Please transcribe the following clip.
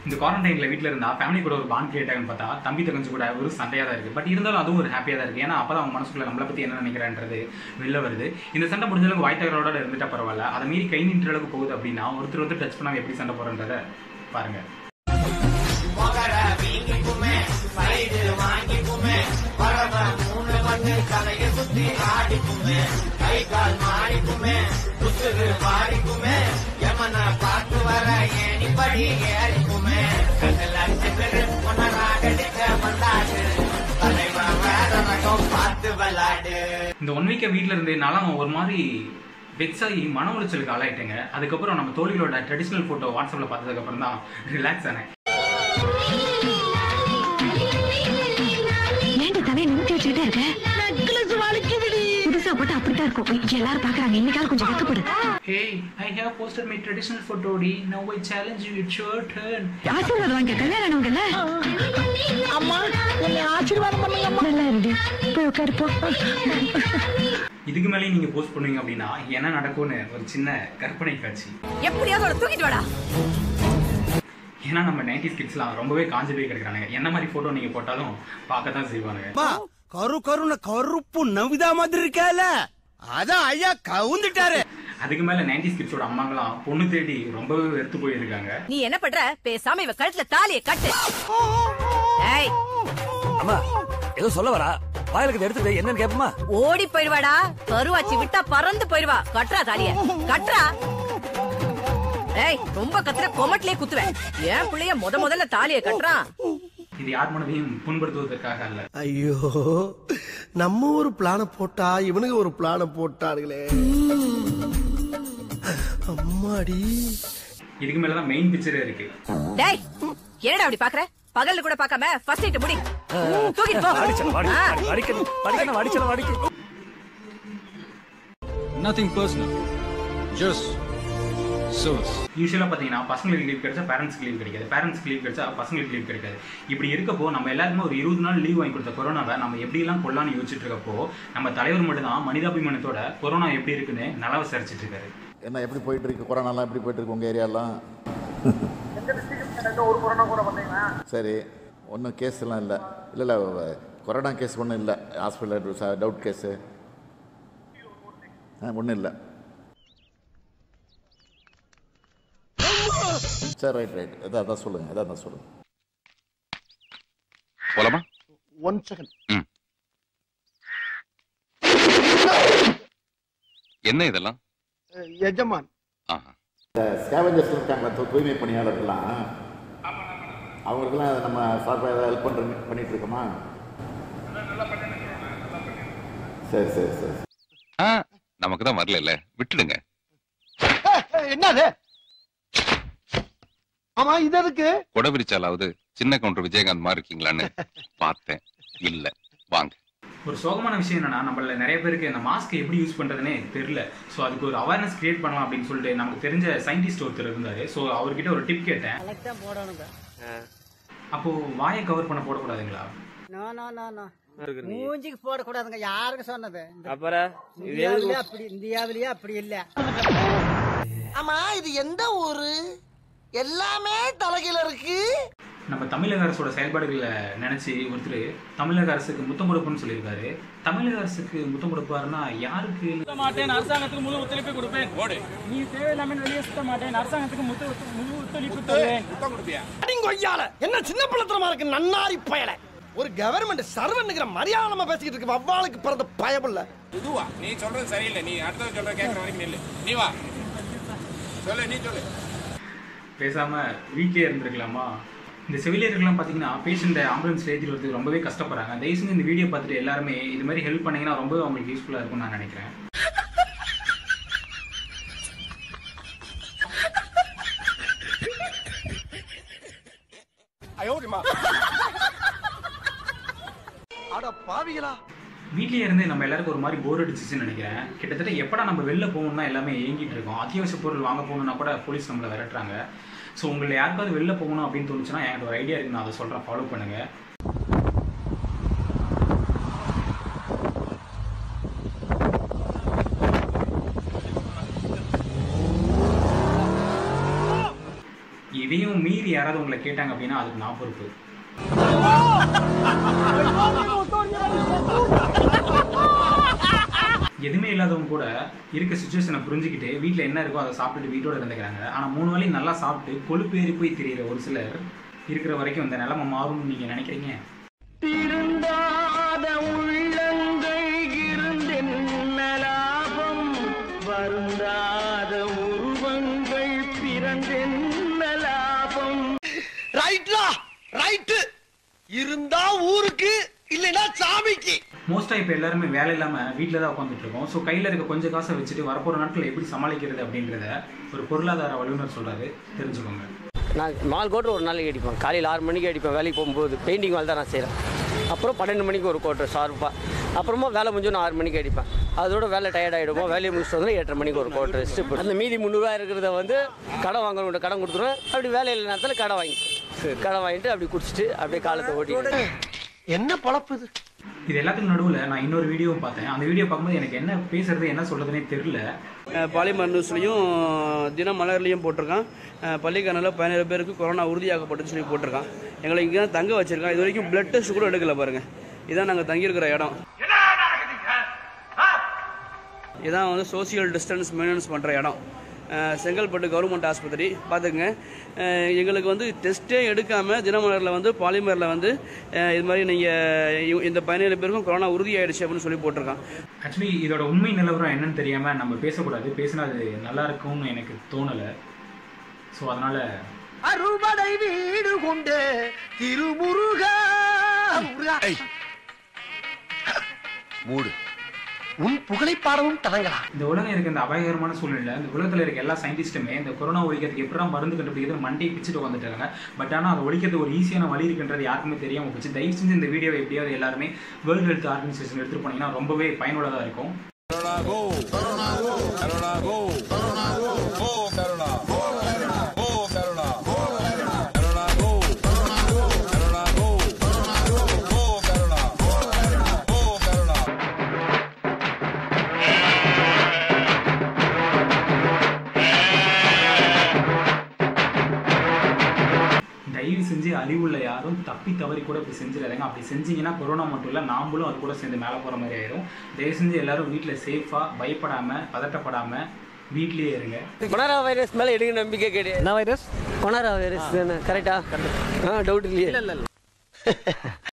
இந்த குவாரண்டைனில் வீட்டில் இருந்தா ஃபேமிலி கூட ஒரு பாண்ட் கிரியேட் ஆகுன்னு பார்த்தா தம்பி தங்கச்சி கூட ஒரு சண்டையாக தான் இருக்குது பட் இருந்தாலும் அதுவும் ஒரு ஹாப்பியாக தான் இருக்குது ஏன்னா அப்போ தான் அவங்க மனசுக்குள்ள நம்மளை பற்றி என்ன நினைக்கிறான்றது வெளில வருது இந்த சண்டை முடிஞ்ச அளவுக்கு வாய்த்தகரோட இருந்துட்டா பரவாயில்ல அதை மீறி கை நின்ற அளவுக்கு போகுது அப்படின்னா ஒருத்தர் ஒருத்தர் டச் பண்ணாம எப்படி சண்டை போகிறன்றதை பாருங்க இந்த ஒன் வீக்கை வீட்டில் இருந்து நாளாக ஒரு மாதிரி வெக்ஸ் ஆகி மன உளைச்சலுக்கு ஆளாயிட்டேங்க அதுக்கப்புறம் நம்ம தோழிகளோட ட்ரெடிஷ்னல் ஃபோட்டோ வாட்ஸ்அப்பில் பார்த்ததுக்கப்புறம் தான் ரிலாக்ஸ் ஆனேன் ஏன்டா தலையை நிமித்தி வச்சுக்கிட்டே இருக்க புதுசா போட்டு அப்படித்தான் இருக்கும் எல்லாரும் பாக்குறாங்க இன்னைக்காவது கொஞ்சம் வெக்கப்படு Hey, I have posted my traditional photo, D. Now I challenge you. It's your turn. ஆசீர்வாதம் வாங்க கல்யாணம் ஆனவங்கல்ல அம்மா என்னை ஆசீர்வாதம் பண்ணுங்க நல்லா இருடி போய் உட்காரு போ இதுக்கு மேலே நீங்க போஸ்ட் பண்ணுவீங்க அப்படின்னா என்ன நடக்கும்னு ஒரு சின்ன கற்பனை காட்சி எப்படியாவது அவளை தூக்கிட்டு வாடா ஏன்னா நம்ம நைன்டி கிட்ஸ்லாம் ரொம்பவே காஞ்சு போய் கிடக்குறாங்க என்ன மாதிரி போட்டோ நீங்க போட்டாலும் பார்க்க தான் செய்வானுங்க அம்மா, கரு கருன கருப்பு நவிதா மாதிரி இருக்கல அதான் ஐயா கவுந்துட்டாரு அதுக்கு மேல நைன்டி கிட்ஸோட அம்மாங்களாம் பொண்ணு தேடி ரொம்பவே வெறுத்து போயிருக்காங்க நீ என்ன பண்ற பேசாம இவ கழுத்துல தாலிய கட்டு ஏய் அம்மா ஏதோ சொல்ல வரா வாயிலுக்கு எடுத்துட்டு என்னன்னு கேப்பமா ஓடி போயிருவாடா கருவாச்சி விட்டா பறந்து போயிருவா கட்டுறா தாலிய கட்டுறா ஏய் ரொம்ப கத்துற கொமட்டிலே குத்துவேன் ஏன் புள்ளைய முத முதல்ல தாலிய கட்டுறான் இது யார் மனதையும் புண்படுத்துவதற்காக அல்ல ஐயோ நம்ம ஒரு பிளான போட்டா இவனுங்க ஒரு பிளான போட்டார்களே அம்மாடி இதுக்கு மேலதான் மெயின் பிக்சரே இருக்கு டேய் என்னடா அப்படி பாக்குற பகல்ல கூட பார்க்காம ஃபர்ஸ்ட் நைட் முடி தூக்கிட்டு போ அடிச்சல வாடி ஆ. அடிக்கணும் அடிக்கணும் அடிச்சல வாடிக்கு Nothing personal. Just service. யூஸ்வலாக பார்த்தீங்கன்னா பசங்களுக்கு லீவ் கிடைச்சா பேரண்ட்ஸ்க்கு லீவ் கிடைக்காது பேரண்ட்ஸ்க்கு லீவ் கிடைச்சா பசங்களுக்கு லீவ் கிடைக்காது இப்படி இருக்கப்போ நம்ம எல்லாருமே ஒரு இருபது நாள் லீவ் வாங்கி கொடுத்த கொரோனாவை நம்ம எப்படிலாம் கொல்லான்னு யோசிச்சுட்டு இருக்கப்போ நம்ம தலைவர் மட்டும் தான் மனிதாபிமானத்தோட கொரோனா எப்படி இருக்குன்னு நல்லா விசாரிச்சுட்டு இருக்காரு என்ன எப்படி போயிட்டு இருக்கு கொரோனாலாம் எப்படி போயிட்டு இருக்கு உங்கள் ஏரியாலாம் சரி ஒன்றும் கேஸ் எல்லாம் இல்லை இல்லை இல்லை கொரோனா கேஸ் ஒன்றும் இல்லை ஹாஸ்பிட்டல் டவுட் கேஸு ஒன்றும் இல்லை சரி ரைட் ரைட் எதா அதான் சொல்லுங்கள் எதா அதான் சொல்லுங்கள் போலாமா ஒன் செகண்ட் என்ன இதெல்லாம் எஜமான் ஆஹா இந்த ஸ்கேவஞ்சர்ஸ் இருக்காங்க தூ- தூய்மை பணியாளர்கள்லாம் அவங்களுக்கெல்லாம் நம்ம சார்பாக ஏதாவது ஹெல்ப் பண்ணுற பண்ணிட்டு இருக்கோமா சரி சரி சரி ஆ நமக்கு தான் வரல இல்ல விட்டுடுங்க என்னது ஆமா இது எதுக்கு கொடை விரிச்சாலாவது சின்ன கவுண்டர் விஜயகாந்த் மாதிரி இருக்கீங்களான்னு பார்த்தேன் இல்ல வாங்க ஒரு சோகமான விஷயம் என்னன்னா நம்மள நிறைய பேருக்கு இந்த மாஸ்க் எப்படி யூஸ் பண்றதுனே தெரியல ஸோ அதுக்கு ஒரு அவேர்னஸ் கிரியேட் பண்ணலாம் அப்படின்னு சொல்லிட்டு நமக்கு தெரிஞ்ச சயின்டிஸ்ட் ஒருத்தர் இருந்தாரு ஸோ அவர்கிட்ட ஒரு டிப் கேட்டேன் அப்போ வாயை கவர் பண்ண போடக்கூடாதுங்களா நோ நோ நோ நோ மூஞ்சிக்கு போடக்கூடாதுங்க யாருக்கு சொன்னது அப்புறம் இந்தியாவிலே அப்படி இந்தியாவிலேயே அப்படி இல்ல ஆமா இது எந்த ஊரு எல்லாமே தலைகீழ இருக்கு நம்ம தமிழக அரசோட செயல்பாடுகளை நினைச்சு ஒருத்தர் தமிழக அரசுக்கு முத்தம் கொடுப்புன்னு சொல்லியிருக்காரு தமிழக அரசுக்கு முத்தம் கொடுப்பாருன்னா யாருக்கு மாட்டேன் அரசாங்கத்துக்கு முழு ஒத்துழைப்பு கொடுப்பேன் நீ தேவையில்லாமல் வெளியே சுத்த மாட்டேன் அரசாங்கத்துக்கு முழு முழு ஒத்துழைப்பு தருவேன் கொய்யால என்ன சின்ன பிள்ளத்தனமா இருக்கு நன்னாரி பயல ஒரு கவர்மெண்ட் சர்வன்னுங்கிற மரியாதை பேசிக்கிட்டு இருக்கு வவ்வாளுக்கு பிறந்த பயமில்ல இதுவா நீ சொல்றது சரியில்லை நீ அடுத்தவங்க சொல்ற கேட்கற வரைக்கும் நில்லு நீ வா சொல்லு நீ சொல்லு பேசாம வீட்லயே இருந்திருக்கலாமா இந்த செவிலியர்கள்லாம் பார்த்தீங்கன்னா பேஷண்ட்டை ஆம்புலன்ஸ்ல ஏற்றிட்டு வரதுக்கு ரொம்பவே கஷ்டப்படுறாங்க தயவு செஞ்சு இந்த வீடியோ பார்த்துட்டு எல்லாருமே இது மாதிரி ஹெல்ப் பண்ணீங்கன்னா ரொம்பவே அவங்களுக்கு யூஸ்ஃபுல்லாக இருக்கும்னு நான் நினைக்கிறேன் அட பாவிகளா வீட்லயே இருந்து நம்ம எல்லாருக்கும் ஒரு மாதிரி போர் அடிச்சிச்சுன்னு நினைக்கிறேன் கிட்டத்தட்ட எப்படா நம்ம வெளில போகணும் தான் எல்லாமே ஏங்கிட்டு இருக்கோம் அத்தியாவசிய பொருள் வாங்க போகணும்னா கூட போலீஸ் நம்மளை விரட்டுறாங்க ஸோ உங்களை யாருக்காவது வெளில போகணும் அப்படின்னு தோணுச்சுன்னா என்கிட்ட ஒரு ஐடியா இருக்கு நான் அதை சொல்கிறேன் ஃபாலோ பண்ணுங்க இதையும் மீறி யாராவது உங்களை கேட்டாங்க அப்படின்னா அதுக்கு நான் பொறுப்பு எதுவுமே இல்லாதவங்க கூட இருக்க சுச்சுவேஷனை புரிஞ்சுக்கிட்டு வீட்டில் என்ன இருக்கோ அதை சாப்பிட்டுட்டு வீட்டோட இருந்துக்கிறாங்க ஆனால் மூணு வேளையும் நல்லா சாப்பிட்டு கொழுப்பு ஏறி போய் தெரியுற ஒரு சிலர் இருக்கிற வரைக்கும் இந்த நிலைமை மாறும்னு நீங்கள் நினைக்கிறீங்க திருந்தாத உள்ளங்கள் இருந்தென்ன லாபம் வருந்தாத உருவங்கள் பிறந்தென்ன லாபம் ரைட்லா ரைட்டு இருந்தா ஊருக்கு இல்லைன்னா சாமிக்கு மோஸ்ட்டாக இப்போ எல்லாருமே வேலை இல்லாமல் வீட்டில் தான் உட்காந்துட்டு இருக்கோம் ஸோ கையில் இருக்க கொஞ்சம் காசை வச்சுட்டு வரப்போகிற நாட்களில் எப்படி சமாளிக்கிறது அப்படின்றத ஒரு பொருளாதார வல்லுநர் சொல்கிறாரு தெரிஞ்சுக்கோங்க நான் நாலு கோட்டர் ஒரு நாளைக்கு அடிப்பேன் காலையில் ஆறு மணிக்கு அடிப்பேன் வேலைக்கு போகும்போது பெயிண்டிங் வேலை தான் நான் செய்கிறேன் அப்புறம் பன்னெண்டு மணிக்கு ஒரு கோட்டர் ஷார்ப்பாக அப்புறமா வேலை முடிஞ்சு நான் ஆறு மணிக்கு அடிப்பேன் அதோட வேலை டயர்ட் ஆகிடுமோ வேலையை முடிச்சுட்டு வந்து எட்டரை மணிக்கு ஒரு கோட்டர் ஸ்டிப் அந்த மீதி முந்நூறுவா இருக்கிறத வந்து கடன் வாங்கணும் கடன் கொடுத்துருவேன் அப்படி வேலை இல்லை நேரத்தில் கடை வாங்கி கடன் வாங்கிட்டு அப்படி குடிச்சிட்டு அப்படியே காலத்தை ஓட்டி என்ன பழப்பு இது இது எல்லாத்துக்கும் நடுவில் நான் இன்னொரு வீடியோவும் பார்த்தேன் அந்த வீடியோ பார்க்கும்போது எனக்கு என்ன பேசுறது என்ன சொல்றதுனே தெரியல பாலிமர் நியூஸ்லையும் தினமலர்லையும் போட்டிருக்கான் அஹ் பள்ளிக்கரணையில் பதினேழு பேருக்கு கொரோனா உறுதியாக்கப்பட்டுன்னு சொல்லி போட்டிருக்கான் எங்களை இங்கே தான் தங்க வச்சிருக்கான் இது வரைக்கும் பிளட் டெஸ்ட் கூட எடுக்கல பாருங்க இதான் நாங்கள் தங்கியிருக்கிற இடம் இதான் வந்து சோசியல் டிஸ்டன்ஸ் மெயின்டெனன்ஸ் பண்ணுற இடம் அஹ் செங்கல்பட்டு கவர்மெண்ட் ஆஸ்பத்திரி பார்த்துக்குங்க அஹ் எங்களுக்கு வந்து டெஸ்ட்டே எடுக்காமல் தினமலரில் வந்து பாலிமரில் வந்து அஹ் இது மாதிரி நீங்கள் இந்த பதினேழு பேருக்கும் கொரோனா உறுதியாயிடுச்சு அப்படின்னு சொல்லி போட்டிருக்கான் ஆக்சுவலி இதோட உண்மை நிலவரம் என்னன்னு தெரியாம நம்ம பேசக்கூடாது பேசினா அது நல்லா இருக்கும்னு எனக்கு தோணலை ஸோ அதனால அறுபடை வீடு கொண்டு திருமுருகா முருகா. மூடு உன் புகழை பாடவும் தரங்களா இந்த உலகம் இருக்க இந்த அபாயகரமான சூழ்நிலை இந்த உலகத்தில் இருக்க எல்லா சயின்டிஸ்ட்டுமே இந்த கொரோனா ஒழிக்கிறதுக்கு எப்படி மருந்து கண்டுபிடிக்கிறது மண்டையை பிச்சுட்டு வந்துட்டாங்க பட் ஆனால் அதை ஒழிக்கிறது ஒரு ஈஸியான வழி இருக்குன்றது யாருக்குமே தெரியாம போச்சு தயவு செஞ்சு இந்த வீடியோவை எப்படியாவது எல்லாருமே வேர்ல்டு ஹெல்த் ஆர்கனைசேஷன் எடுத்துட்டு போனீங்கன்னா ரொம்பவே பயனுள்ளதாக இருக்கும் தயவு செஞ்சு அழிவுள்ள யாரும் தப்பி தவறி கூட இப்படி செஞ்சிடாதீங்க அப்படி செஞ்சீங்கன்னா கொரோனா மட்டும் இல்லை நாமளும் அது கூட சேர்ந்து மேலே போகிற மாதிரி ஆயிரும் தயவு செஞ்சு எல்லாரும் வீட்டில் சேஃபாக பயப்படாமல் பதட்டப்படாமல் வீட்லேயே இருங்க கொனாரா வைரஸ் மேலே எடுக்க நம்பிக்கை கிடையாது என்ன வைரஸ் கொனாரா வைரஸ் தானே கரெக்டா ஆ டவுட் இல்லையே